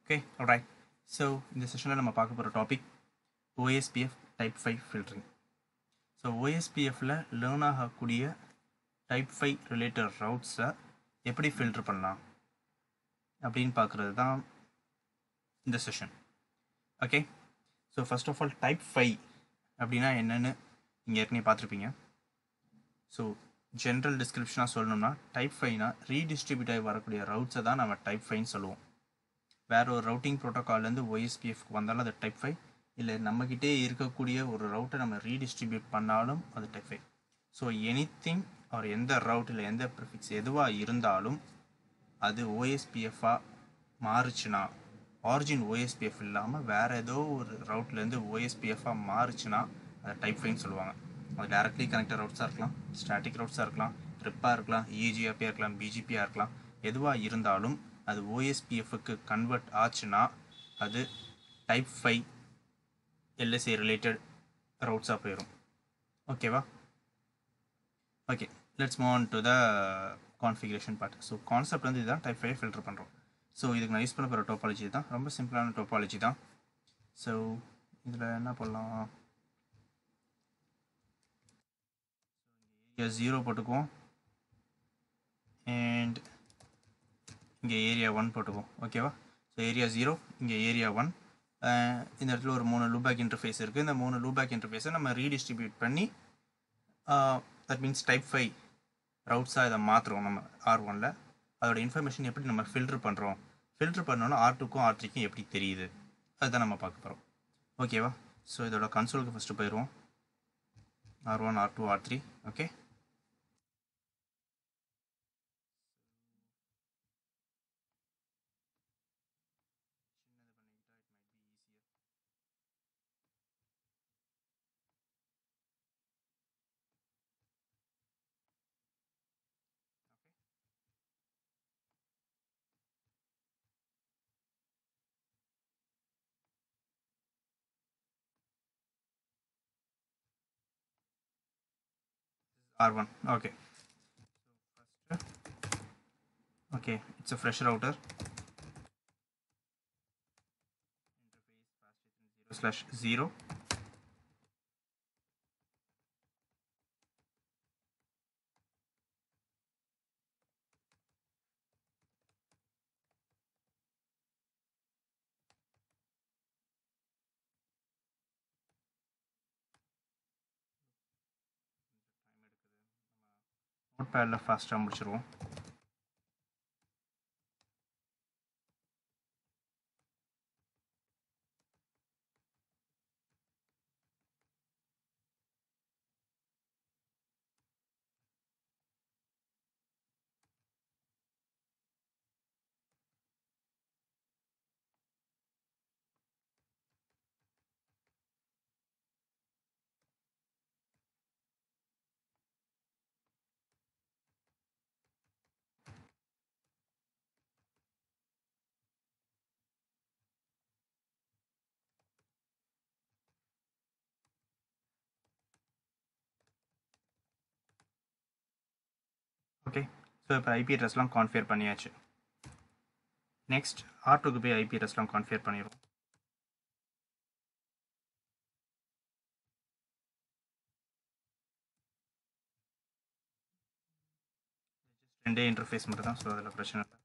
Okay right so இந்த செஷனில் நம்ம பார்க்க போகிற topic OSPF type five filtering so ஓஎஸ்பிஎஃப்பில் லேர்ன் ஆகக்கூடிய டைப் ஃபைவ் ரிலேட்டட் ரவுட்ஸை எப்படி ஃபில்டர் பண்ணலாம் அப்படின்னு பார்க்குறது தான் இந்த session okay so first of all type five அப்படின்னா என்னென்னு நீங்கள் ஏற்கனவே பார்த்துருப்பீங்க ஸோ ஜென்ரல் டிஸ்கிரிப்ஷனாக சொல்லணும்னா டைப் ஃபைவ்னா ரீடிஸ்ட்ரிபியூட் ஆகி வரக்கூடிய ரவுட்ஸை தான் நம்ம டைப் ஃபைன்னு சொல்லுவோம் வேற ஒரு ரவுட்டிங் ப்ரோட்டோக்கால்லேருந்து ஓஎஸ்பிஎஃப்க்கு வந்தாலும் அது டைப் ஃபைவ் இல்லை நம்மக்கிட்டே இருக்கக்கூடிய ஒரு ரவுட்டை நம்ம ரீடிஸ்ட்ரிபியூட் பண்ணாலும் அது type five so anything அவர் எந்த ரவுட் இல்லை எந்த ப்ரிஃபிக்ஸ் எதுவாக இருந்தாலும் அது ஓஎஸ்பிஎஃபாக மாறுச்சுன்னா ஆரிஜின் ஓஎஸ்பிஎஃப் இல்லாமல் வேறு ஏதோ ஒரு ரவுட்லேருந்து ஓஎஸ்பிஎஃபாக மாறுச்சுன்னா அதை டைப் ஃபைன்னு சொல்லுவாங்க அது டேரக்ட்லி கனெக்டட் ரவுட்ஸாக இருக்கலாம் ஸ்டாட்டிக் ரவுட்ஸாக இருக்கலாம் ட்ரிப்பாக இருக்கலாம் இஜிஆப்பியாக இருக்கலாம் பிஜிபியாக இருக்கலாம் எதுவாக இருந்தாலும் அது ஓஎஸ்பிஎஃப்க்கு கன்வெர்ட் ஆச்சுன்னா அது டைப் ஃபைவ் எல்எஸ்ஏ ரிலேட்டட் ரவுட்ஸாக போயிடும் ஓகேவா okay let's move on to the configuration part so concept வந்து இதுதான் டைப் ஃபைவ் ஃபில்டர் பண்ணுறோம் ஸோ இதுக்கு நான் யூஸ் பண்ண போகிற டோபாலஜி தான் ரொம்ப சிம்பிளான டோபாலஜி தான் ஸோ இதில் என்ன பண்ணலாம் இங்கே ஜீரோ போட்டுக்குவோம் அண்ட் இங்கே ஏரியா ஒன் போட்டுக்குவோம் ஓகேவா ஸோ ஏரியா ஜீரோ இங்கே ஏரியா ஒன் இந்த இடத்துல ஒரு மூணு லூபேக் இன்டர்ஃபேஸ் இருக்குது இந்த மூணு லூபேக் இன்டர்ஃபேஸை நம்ம ரீடிஸ்ட்ரிபியூட் பண்ணி தட் மீன்ஸ் டைப் ஃபைவ் ரவுட்ஸாக இதை மாற்றுறோம் நம்ம ஆர் ஒனில் அதோட இன்ஃபர்மேஷன் எப்படி நம்ம ஃபில்டர் பண்ணுறோம் ஃபில்டர் பண்ணோன்னா ஆர் டூக்கும் ஆர் த்ரீக்கும் எப்படி தெரியுது அதுதான் நம்ம பார்க்க போகிறோம் ஓகேவா ஸோ இதோட கன்சோலுக்கு ஃபஸ்ட்டு போயிடுவோம் R one R two R three okay R1 okay so first okay it's a fresh router interface fast 0 slash 0 note பேடில் ஃபாஸ்ட்டாக முடிச்சிருவோம் ஓகே ஸோ இப்போ ஐபி அட்ரஸ்லாம் கான்ஃபியர் பண்ணியாச்சு நெக்ஸ்ட் ஆர் டூக்கு போய் ஐபி அட்ரஸ்லாம் கான்ஃபியர் பண்ணிடுவோம் ரெண்டே இன்டர்ஃபேஸ் மட்டும் தான் ஸோ அதில் பிரச்சனை இல்லை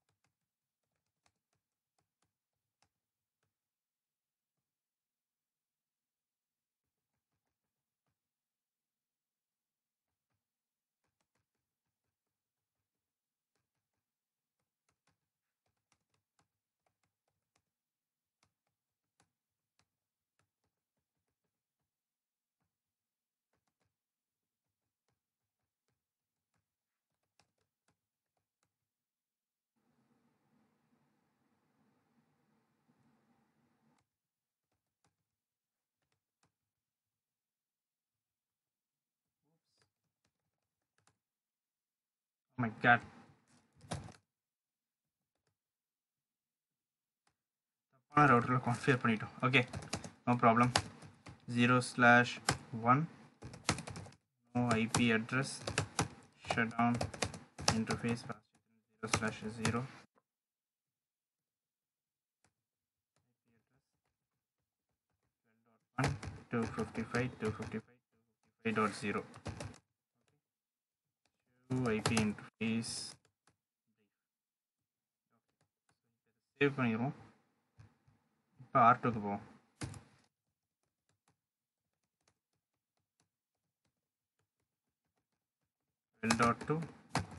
Oh my god. தப்பான ரவுட்டரில் கான்ஃபியர் பண்ணிட்டோம் okay no problem zero slash one no IP address shut down interface zero slash zero 1 255 255 255.0 to IP interface save பண்ணிடுவோம் இப்போ ஆர் டூக்கு போவோம் L dot two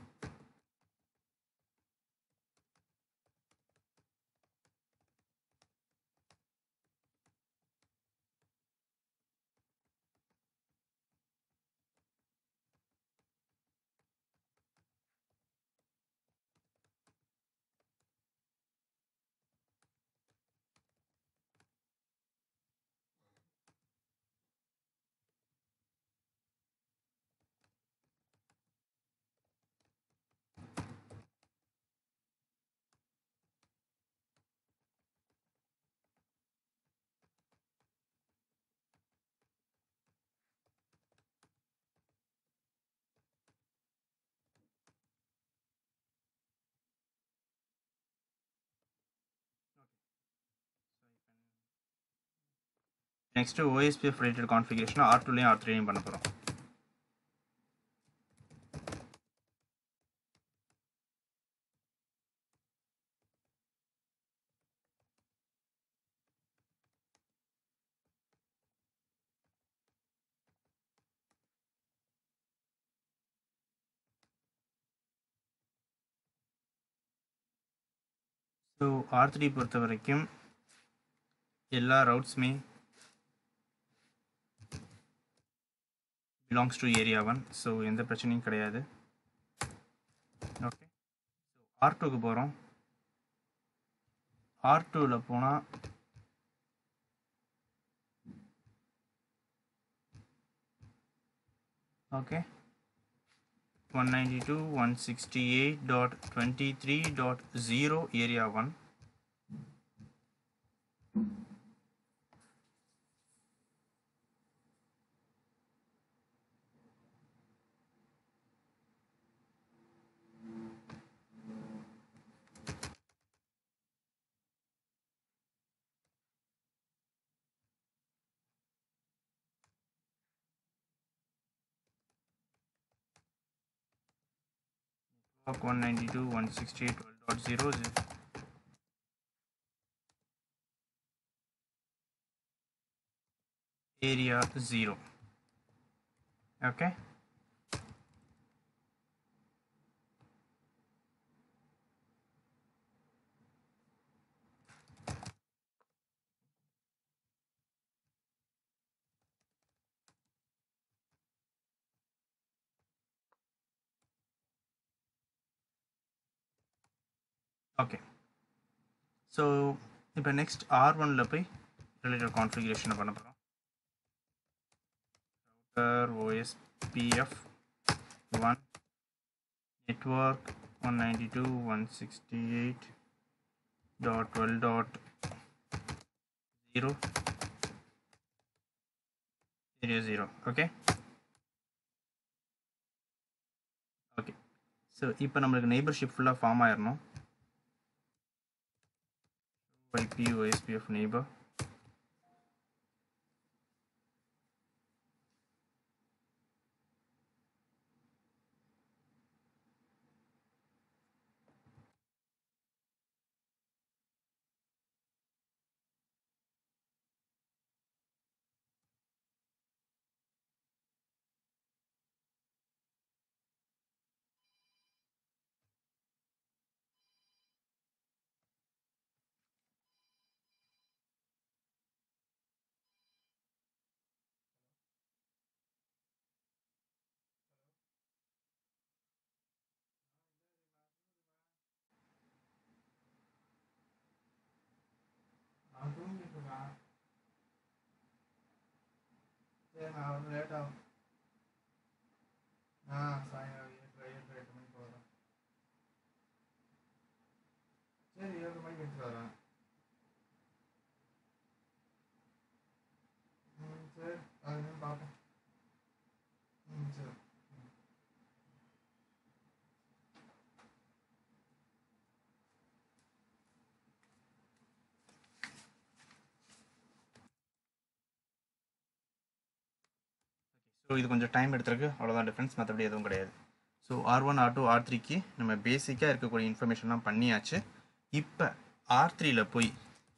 next OSPF related configuration R டூலையும் R த்ரீலையும் பண்ண போகிறோம் ஸோ ஆர் த்ரீ பொறுத்த வரைக்கும் எல்லா ரவுட்ஸுமே belongs to area one so எந்த பிரச்சனையும் கிடையாது ஓகே ஸோ ஆர் டூக்கு போகிறோம் ஆர் டூவில் போனால் okay one ninety two one sixty eight dot twenty three dot zero area one network 192.168.12.0 area 0 okay okay so இப்போ நெக்ஸ்ட் ஆர் ஒனில் போய் ரிலேட்டட் கான்ஃபிகரேஷனை பண்ண போகிறோம் router OSPF one network one ninety two one sixty eight dot twelve dot zero area zero okay okay so இப்போ நம்மளுக்கு neighbourship ஃபுல்லாக form ஆயிடணும் IP OSPF neighbor. நான் தூங்கிட்டு இருக்கேன் சரி நான் வந்து லேட் ஆகும் ஆ சாயங்காலம் ஏழு ஏழு எட்டு மணிக்கு வரேன் சரி ஏழு மணிக்கு எடுத்துட்டு வரேன் ம் சரி அது பார்ப்போம் ம் சரி ஸோ இது கொஞ்சம் டைம் எடுத்திருக்கு அவ்வளோதான் டிஃப்ரென்ஸ் மற்றபடி எதுவும் கிடையாது so R one R two R த்ரீக்கு நம்ம பேசிக்காக இருக்கக்கூடிய இன்ஃபர்மேஷன்லாம் பண்ணியாச்சு இப்போ ஆர் த்ரீல போய்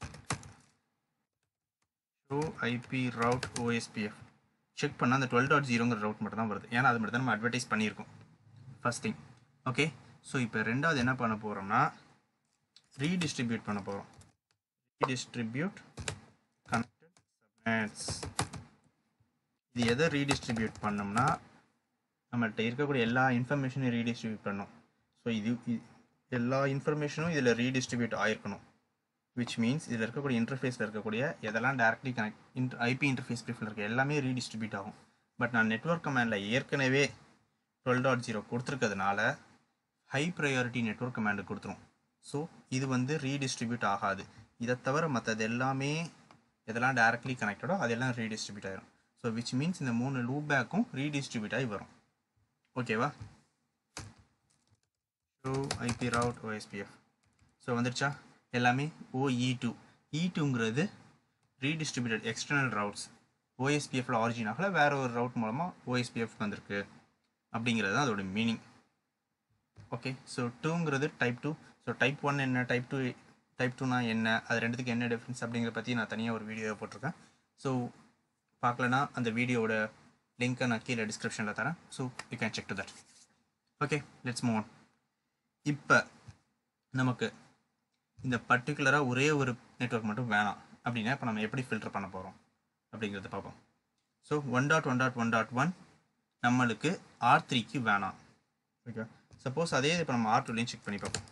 show IP route OSPF check பண்ணால் அந்த டுவெல் டாட் ஜீரோங்கிற ரவுட் மட்டும் தான் வருது ஏன்னா அது மட்டும் தான் நம்ம அட்வர்டைஸ் பண்ணியிருக்கோம் ஃபர்ஸ்ட் திங் ஓகே ஸோ இப்போ ரெண்டாவது என்ன பண்ண போகிறோம்னா ரீடிஸ்ட்ரிபியூட் பண்ண போகிறோம் ரீடிஸ்ட்ரிபியூட் கனெக்டட் சப்நெட்ஸ் இது எதை ரீடிஸ்ட்ரிபியூட் பண்ணோம்னா நம்மள்கிட்ட இருக்கக்கூடிய எல்லா இன்ஃபர்மேஷனையும் ரீடிஸ்ட்ரிபியூட் பண்ணோம் ஸோ இது இ- எல்லா இன்ஃபர்மேஷனும் இதில் ரீடிஸ்ட்ரிபியூட் ஆயிருக்கணும் விச் மீன்ஸ் இதில் இருக்கக்கூடிய இன்டர்ஃபேஸில் இருக்கக்கூடிய எதெல்லாம் directly connected IP interface ப்ரிஃபில் இருக்க எல்லாமே ரீடிஸ்ட்ரிபியூட் ஆகும் பட் நான் நெட்வொர்க் கமாண்டில் ஏற்கனவே டுவெல் டாட் ஜீரோ கொடுத்துருக்கிறதுனால ஹை ப்ரையாரிட்டி நெட்வொர்க் கமாண்டு கொடுத்துரும் ஸோ இது வந்து ரீடிஸ்ட்ரிபியூட் ஆகாது இதை தவிர மற்றது எல்லாமே எதெல்லாம் டேரக்ட்லி கனெக்டடோ அதெல்லாம் ரீடிஸ்ட்ரிபியூட் ஆயிரும் ஸோ விச் மீன்ஸ் இந்த மூணு லூப் பேக்கும் ரீடிஸ்ட்ரிபியூட் ஆகி வரும் ஓகேவா show IP route OSPF so வந்துருச்சா எல்லாமே ஓஇ டூ இ டூங்கிறது ரீடிஸ்ட்ரிபியூட்டட் எக்ஸ்டர்னல் ரவுட்ஸ் ஓஎஸ்பிஎஃப்ல ஆரிஜின் ஆகல வேற ஒரு ரவுட் மூலமாக ஓஎஸ்பிஎஃப் வந்திருக்கு அப்படிங்கிறது தான் அதோட மீனிங் ஓகே ஸோ டூங்கிறது type two so type one என்ன டைப் டூ டைப் டூனா என்ன அது ரெண்டுத்துக்கு என்ன டிஃப்ரென்ஸ் அப்படிங்கிறத பற்றி நான் தனியாக ஒரு வீடியோ போட்டிருக்கேன் ஸோ பார்க்கலனா அந்த வீடியோவோட லிங்க்கை நான் கீழே டிஸ்கிரிப்ஷனில் தரேன் so you can check to that okay let's move on இப்போ நமக்கு இந்த பர்டிகுலராக ஒரே ஒரு நெட்வொர்க் மட்டும் வேணாம் அப்படின்னா இப்போ நம்ம எப்படி ஃபில்டர் பண்ண போகிறோம் அப்படிங்கிறத பார்ப்போம் so one dot one dot one dot one நம்மளுக்கு ஆர் த்ரீக்கு வேணாம் ஓகே சப்போஸ் அதே இப்போ நம்ம ஆர் டூலையும் செக் பண்ணி பார்ப்போம்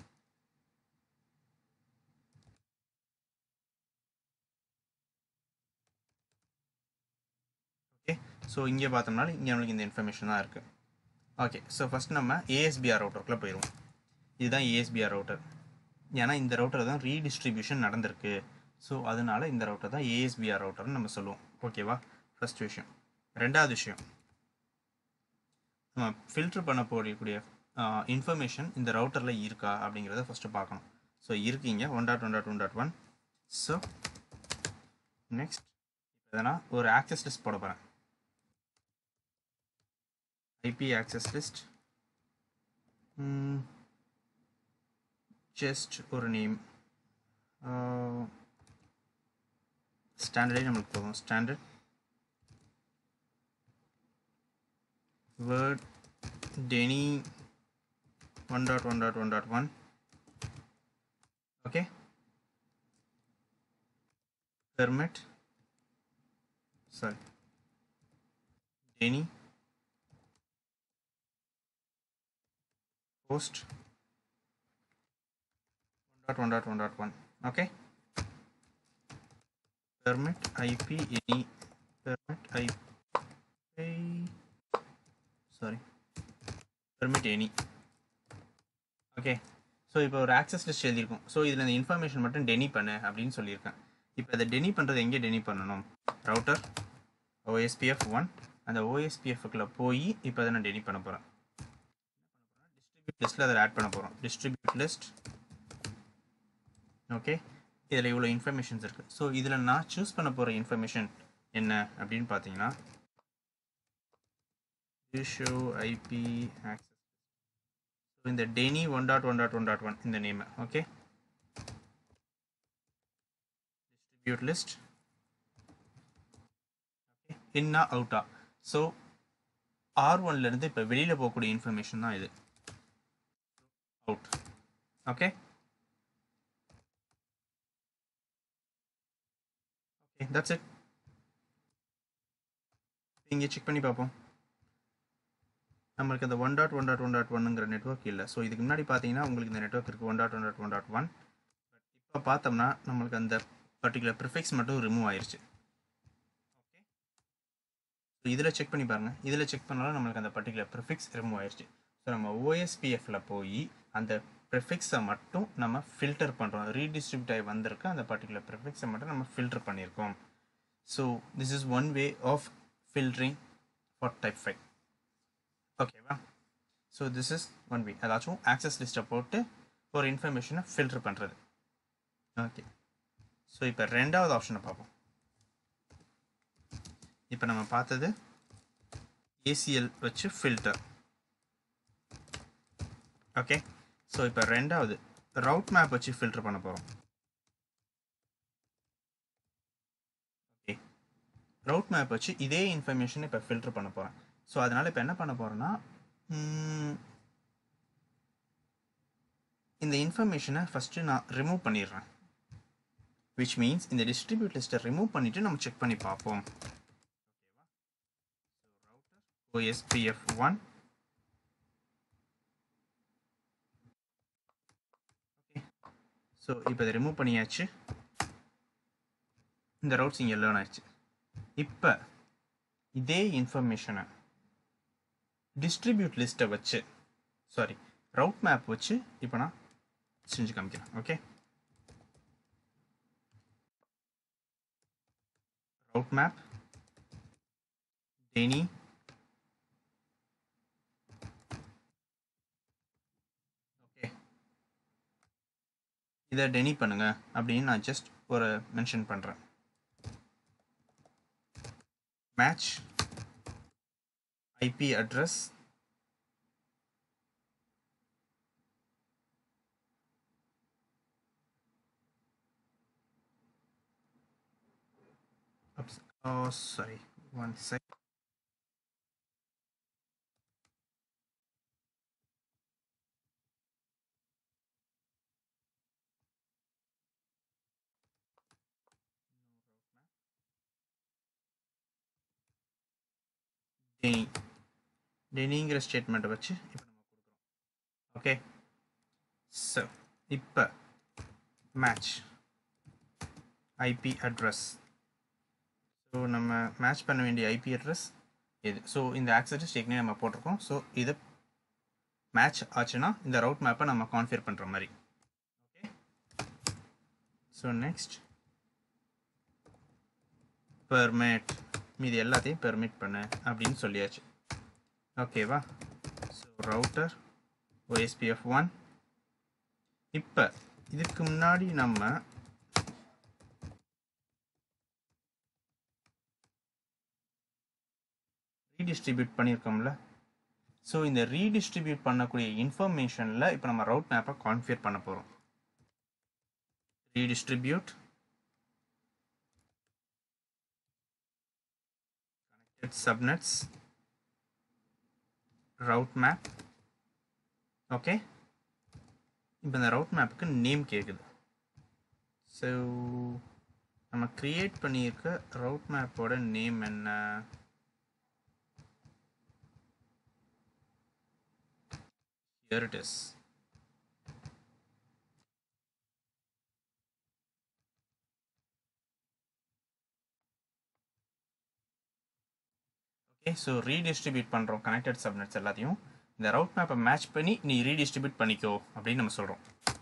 ஓகே ஸோ இங்கே பார்த்தோம்னால இங்கே நம்மளுக்கு இந்த இன்ஃபர்மேஷன் தான் இருக்குது ஓகே ஸோ ஃபஸ்ட் நம்ம ஏஎஸ்பிஆர் ரவுட்டருக்குள்ளே போயிடுவோம் இதுதான் ஏஎஸ்பிஆர் ரவுட்டர் ஏன்னா இந்த ரவுட்டர் தான் ரீடிஸ்ட்ரிபியூஷன் நடந்திருக்கு ஸோ அதனால இந்த ரவுட்டர் தான் ஏஎஸ்பிஆர் ரவுட்டர்னு நம்ம சொல்லுவோம் ஓகேவா ஃபர்ஸ்ட் விஷயம் ரெண்டாவது விஷயம் நம்ம ஃபில்டர் பண்ண போடக்கூடிய இன்ஃபர்மேஷன் இந்த ரவுட்டரில் இருக்கா அப்படிங்கிறத ஃபஸ்ட்டு பார்க்கணும் ஸோ இருக்கீங்க one dot one dot one dot one so next இப்போ எதனா ஒரு ஆக்சஸ் லிஸ்ட் போட போகிறேன் ஐபி ஆக்சஸ் லிஸ்ட் ஜஸ்ட் ஒரு நேம் ஸ்டாண்டர்டே நம்மளுக்கு போதும் standard word denny 1.1.1.1 okay permit sorry denny host 1.1.1.1 okay permit ip any permit ip sorry permit any okay so இப்போ ஒரு ஆக்சஸ் லிஸ்ட் எழுதியிருக்கோம் ஸோ இதில் இந்த இன்ஃபர்மேஷன் மட்டும் டெனி பண்ணு அப்படின்னு சொல்லியிருக்கேன் இப்போ அதை டெனி பண்ணுறது எங்கே டெனி பண்ணணும் ரவுட்டர் ஓஎஸ்பிஎஃப் ஒன் அந்த ஓஎஸ்பிஎஃப்குள்ளே போய் இப்போ அதை நான் டெனி பண்ண போகிறேன் டிஸ்ட்ரிபியூட் லிஸ்ட்டில் அதை ஆட் பண்ண போகிறோம் டிஸ்ட்ரிபியூட் லிஸ்ட் ஓகே இதில் இவ்வளோ இன்ஃபர்மேஷன்ஸ் இருக்குது ஸோ இதில் நான் சூஸ் பண்ண போகிற இன்ஃபர்மேஷன் என்ன அப்படின்னு பார்த்தீங்கன்னா show IP access. So in the Denny 1.1.1.1 in the name, okay. Distribute list. Okay. Inna outa. So R1 ல இருந்து இப்போ வெளியில போகக்கூடிய இன்ஃபர்மேஷன் தான் இது out okay okay that's it இங்கே செக் பண்ணி பார்ப்போம் நம்மளுக்கு அந்த one dot one dot one dot ஒன்னுங்கிற நெட்ஒர்க் இல்லை ஸோ இதுக்கு முன்னாடி பார்த்தீங்கன்னா உங்களுக்கு இந்த நெட்ஒர்க் இருக்குது one dot one dot one dot one but இப்போ பார்த்தோம்னா நம்மளுக்கு அந்த பர்டிகுலர் ப்ரிஃபிக்ஸ் மட்டும் ரிமூவ் ஆயிருச்சு ஓகே ஸோ இதில் செக் பண்ணி பாருங்கள் இதில் செக் பண்ணாலும் நம்மளுக்கு அந்த பர்டிகுலர் ப்ரிஃபிக்ஸ் ரிமூவ் ஆயிருச்சு ஸோ நம்ம ஓஎஸ்பிஎஃப்ல போய் அந்த ப்ரிஃபிக்ஸை மட்டும் நம்ம ஃபில்டர் பண்ணுறோம் ரீடிஸ்ட்ரிபியூட் ஆகி வந்திருக்க அந்த பர்டிகுலர் ப்ரிஃபிக்ஸை மட்டும் நம்ம ஃபில்டர் பண்ணியிருக்கோம் so this is one way of filtering for type five ஓகேவா so this is one way அதாச்சும் ஆக்சஸ் லிஸ்ட்டை போட்டு ஒரு இன்ஃபர்மேஷனை ஃபில்டர் பண்ணுறது ஓகே ஸோ இப்போ ரெண்டாவது ஆப்ஷனை பார்ப்போம் இப்போ நம்ம பார்த்தது ஏசிஎல் வச்சு ஃபில்டர் ஓகே ஸோ இப்போ ரெண்டாவது ரவுட் மேப் வச்சு ஃபில்டர் பண்ண போகிறோம் ஓகே ரவுட் மேப் வச்சு இதே இன்ஃபர்மேஷன் இப்போ ஃபில்டர் பண்ண போகிறேன் ஸோ அதனால் இப்போ என்ன பண்ண போகிறேன்னா இந்த இன்ஃபர்மேஷனை ஃபஸ்ட்டு நான் ரிமூவ் பண்ணிடுறேன் விச் மீன்ஸ் இந்த டிஸ்ட்ரிபியூட் லிஸ்ட்டை ரிமூவ் பண்ணிவிட்டு நம்ம செக் பண்ணி பார்ப்போம் ஓகேவா so router OSPF one okay so இப்போ இதை ரிமூவ் பண்ணியாச்சு இந்த ரவுட்ஸ் இங்கே லேர்ன் ஆயிடுச்சு இப்போ இதே இன்ஃபர்மேஷனை டிஸ்ட்ரிபியூட் லிஸ்ட்டை வச்சு சாரி ரவுட் மேப் வச்சு இப்போ நான் செஞ்சு காமிக்கிறேன் okay route map deny okay இதை டெனி பண்ணுங்க அப்படின்னு நான் ஜஸ்ட் ஒரு மென்ஷன் பண்ணுறேன் match IP address Oops. Oh, sorry. One sec. Deny டெனிங்கிற ஸ்டேட்மெண்ட்டை வச்சு இப்போ நம்ம கொடுக்குறோம் ஓகே ஸோ இப்போ மேட்ச் ஐபி அட்ரஸ் ஸோ நம்ம மேட்ச் பண்ண வேண்டிய ஐபி அட்ரஸ் இது ஸோ இந்த ஆக்சஸ் ஏற்கனவே நம்ம போட்டிருக்கோம் ஸோ இது மேட்ச் ஆச்சுன்னா இந்த ரவுட் மேப்பை நம்ம கான்ஃபியர் பண்ணுற மாதிரி ஓகே ஸோ நெக்ஸ்ட் பெர்மிட் மீது எல்லாத்தையும் பெர்மிட் பண்ணு அப்படின்னு சொல்லியாச்சு ஓகேவா ஸோ ரவுட்டர் ஓஎஸ்பிஎஃப் ஒன் இப்போ இதுக்கு முன்னாடி நம்ம ரீடிஸ்ட்ரிபியூட் பண்ணியிருக்கோம்ல ஸோ இந்த ரீடிஸ்ட்ரிபியூட் பண்ணக்கூடிய இன்ஃபர்மேஷனில் இப்போ நம்ம ரவுட் மேப்பை கான்ஃபியர் பண்ண போகிறோம் redistribute connected subnets route map okay இப்போ இந்த ரவுட் மேப்புக்கு நேம் கேட்குது ஸோ நம்ம க்ரியேட் பண்ணியிருக்க ரவுட் மேப்போட நேம் என்ன here it is okay so redistribute பண்ணுறோம் கனெக்டட் சப்நெட்ஸ் எல்லாத்தையும் இந்த ரவுட் மேப்பை மேட்ச் பண்ணி நீ ரீடிஸ்ட்ரிபியூட் பண்ணிக்கோ அப்படின்னு நம்ம சொல்கிறோம்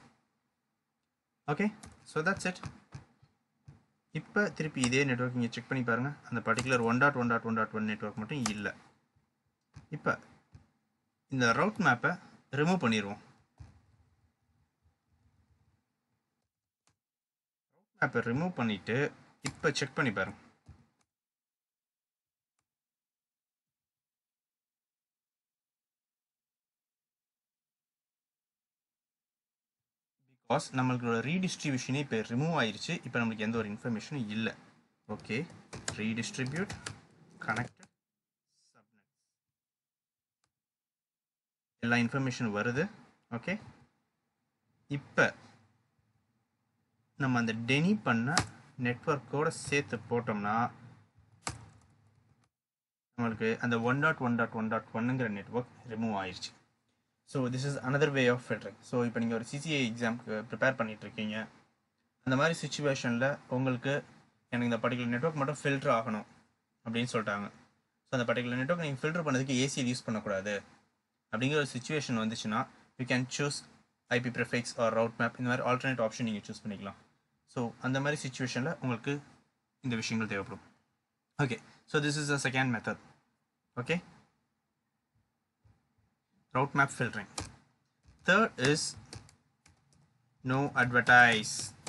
ஓகே ஸோ தட்ஸ் இட் இப்போ திருப்பி இதே நெட்ஒர்க் நீங்கள் செக் பண்ணி பாருங்கள் அந்த particular one dot one dot one dot one network மட்டும் இல்லை இப்போ இந்த ரவுட் மேப்பை ரிமூவ் பண்ணிடுவோம் ரவுட் மேப்பை ரிமூவ் பண்ணிவிட்டு இப்போ செக் பண்ணி பாருங்க பிகாஸ் நம்மளோட ரீடிஸ்ட்ரிபியூஷனே இப்போ ரிமூவ் ஆயிருச்சு இப்போ நம்மளுக்கு எந்த ஒரு இன்ஃபர்மேஷனும் இல்லை ஓகே ரீடிஸ்ட்ரிபியூட் கனெக்டட் சப்நெட் எல்லா இன்ஃபர்மேஷன் வருது ஓகே இப்போ நம்ம அந்த டெனி பண்ண நெட்ஒர்க்கோட சேர்த்து போட்டோம்னா நம்மளுக்கு அந்த one dot one dot one dot ஒன்னுங்கிற நெட்ஒர்க் ரிமூவ் ஆயிடுச்சு so this is another way of filtering so இப்போ நீங்கள் ஒரு சிசிஐ எக்ஸாம்க்கு ப்ரிப்பேர் பண்ணிட்டு இருக்கீங்க அந்த மாதிரி சுச்சுவேஷனில் உங்களுக்கு எனக்கு இந்த பர்டிகுலர் நெட்ஒர்க் மட்டும் ஃபில்டர் ஆகணும் அப்படின்னு சொல்லிட்டாங்க ஸோ அந்த பர்டிகுலர் நெட்ஒர்க் நீங்கள் ஃபில்டர் பண்ணதுக்கு ஏசிஎல் யூஸ் பண்ணக்கூடாது அப்படிங்கிற ஒரு சுச்சுவேஷன் வந்துச்சுன்னா you can choose IP prefix or route map இந்த மாதிரி ஆல்டர்னேட் ஆப்ஷன் நீங்கள் சூஸ் பண்ணிக்கலாம் ஸோ அந்த மாதிரி சுச்சுவேஷனில் உங்களுக்கு இந்த விஷயங்கள் தேவைப்படும் okay so this is a second method okay route map filtering third is no advertise